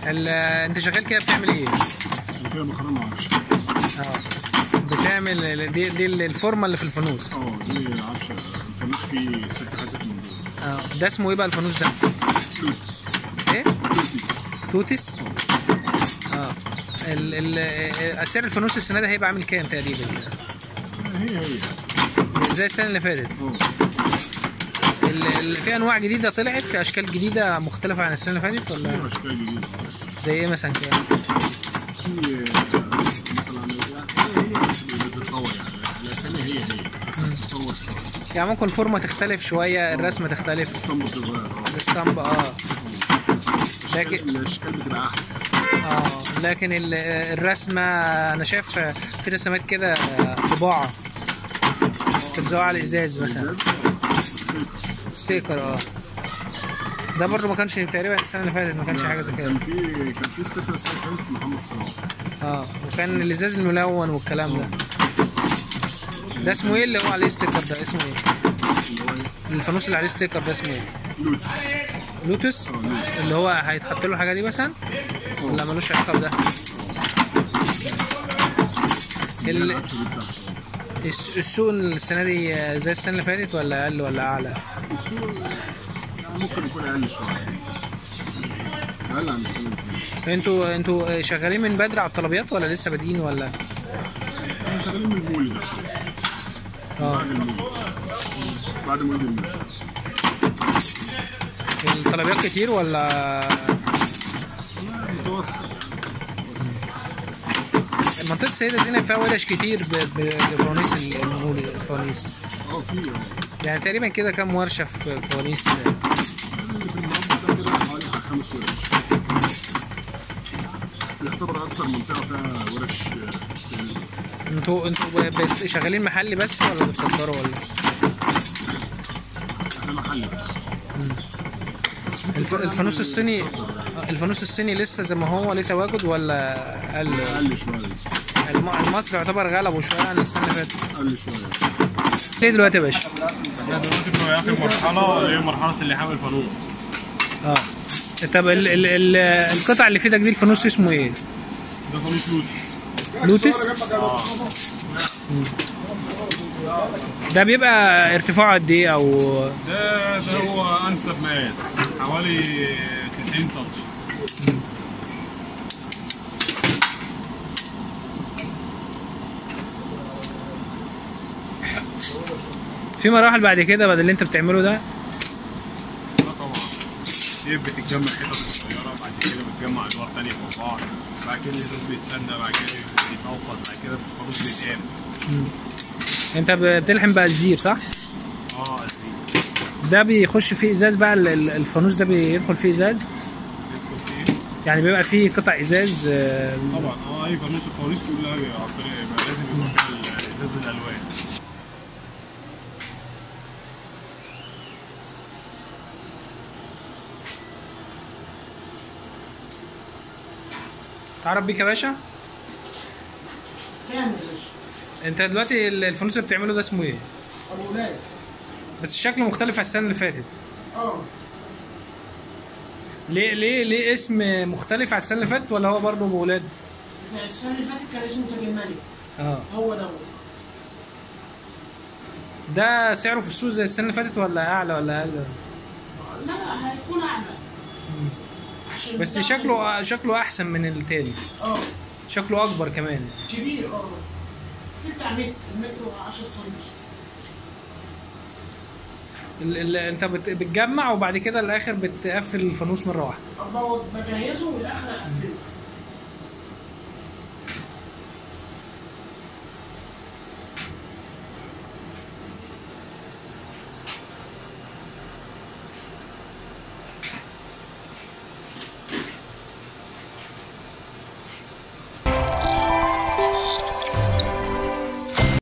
ال- انت شغال كده بتعمل ايه؟ أنا كده بخرم عفش اه بتعمل ال- دي, دي الفورمه اللي في الفانوس اه دي عفش الفانوس فيه ست حتت من دول اه ده اسمه ايه بقى الفانوس ده؟ توتس ايه؟ توتس توتس؟ اه ال ال سعر الفانوس السنه ده هيبقى عامل كام تقريبا؟ هي هي زي السنه اللي فاتت اه ال- ال- في انواع جديده طلعت في اشكال جديده مختلفه عن السنه اللي فاتت ولا في اشكال جديده زي ايه مثلا كده؟ في آه، مثلا يعني هي هي بتتطور يعني الاسامي هي هي بس بتتطور شويه يعني ممكن الفورمه تختلف شويه الرسمه تختلف اسطنبول بتتغير اه الاسطمبة اه لكن الاشكال الاشكال بتبقى احلى اه لكن ال- الرسمه انا شايف في رسمات كده طباعه بتلزقوها على الازاز مثلا بالذات، آه، ستيكر اه ده برضه ما كانش تقريبا السنه اللي فاتت ما كانش حاجه زي كده كان في كان في ستيكر السنه اللي فاتت محمد صلاح اه وكان الازاز الملون والكلام ده ده اسمه ايه اللي هو عليه ستيكر ده اسمه ايه اللي هو ايه؟ الفانوس اللي عليه ستيكر ده اسمه ايه لوتس لوتس اه لوتس اللي هو هيتحط له الحاجه دي مثلا ولا ملوش علاقه بده دي ال- العفش دي بتاعته الس- السوق السنه دي زي السنه اللي فاتت ولا اقل ولا اعلى السوق يعني ممكن يكون اقل شويه اقل عن السنه اللي فاتت انتوا انتوا شغالين من بدري على الطلبيات ولا لسه بادئين ولا احنا شغالين من المول ده اه بعد المول بعد مول المول الطلبيات كتير ولا متوسط منطقه السيده زينب فيها ورش كتير ب- ب- بفوانيس المول الفوانيس اه في اه يعني تقريبا كده كام ورشه في فوانيس اللي في المربع ده كده حوالي خمس ورش يعتبر اكثر منطقه فيها ورش آه، سينما. انتوا انتوا ب- بت- شغالين محلي بس ولا بتصدروا ولا احنا محل بس الف- الفانوس الصيني الفانوس الصيني لسه زي ما هو ليه تواجد ولا قل اقل شويه الم- المصري يعتبر غلبه شويه عن السنه اللي فاتت اقل شويه ليه دلوقتي يا باشا احنا دلوقتي بنبقى في مرحلة اللي هي مرحلة اللحام الفانوس اه طب ال ال ال القطع اللي في ايدك دي الفانوس اسمه ايه؟ ده فانوس لوتس لوتس؟ ده بيبقى ارتفاعه قد ايه او ده ده هو أنسب مقاس حوالي 90 سم في مراحل بعد كده بعد اللي انت بتعمله ده ده طبعا دي بتتجمع حتت صغيرة بعد كده بتجمع أدوار تانية فوق بعض بعد كده الإزاز بيتسنى بعد كده بيتنفض بعد كده الفانوس بيتقام انت بتلحم بقى الزير صح؟ اه أزيد ده بيخش فيه ازاز بقى ال- ال- الفانوس ده بيدخل فيه ازاز بيدخل فيه يعني بيبقى فيه قطع ازاز آه، طبعا اه أي فانوس الفوانيس كلها بيبقى لازم يكون فيها إزاز الألوان تعرف بيك يا باشا؟ كامل يا باشا انت دلوقتي ال- الفانوس اللي بتعمله ده اسمه ايه؟ ابو ولاد بس شكله مختلف عن السنه اللي فاتت اه ليه ليه ليه اسم مختلف عن السنه اللي فاتت ولا هو برضه ابو ولاد؟ بتاع السنه اللي فاتت كان اسمه تاج الملك اه هو دوت ده سعره في السوق زي السنه اللي فاتت ولا اعلى ولا اقل؟ لا هيكون اعلى عشان بس بتاع- شكله شكله احسن من التاني اه شكله اكبر كمان كبير اه في بتاع متر المتر 10 سم ال ال انت بت بتجمع وبعد كده الاخر بتقفل الفانوس مره واحده أبقى بجهزه والاخر اقفله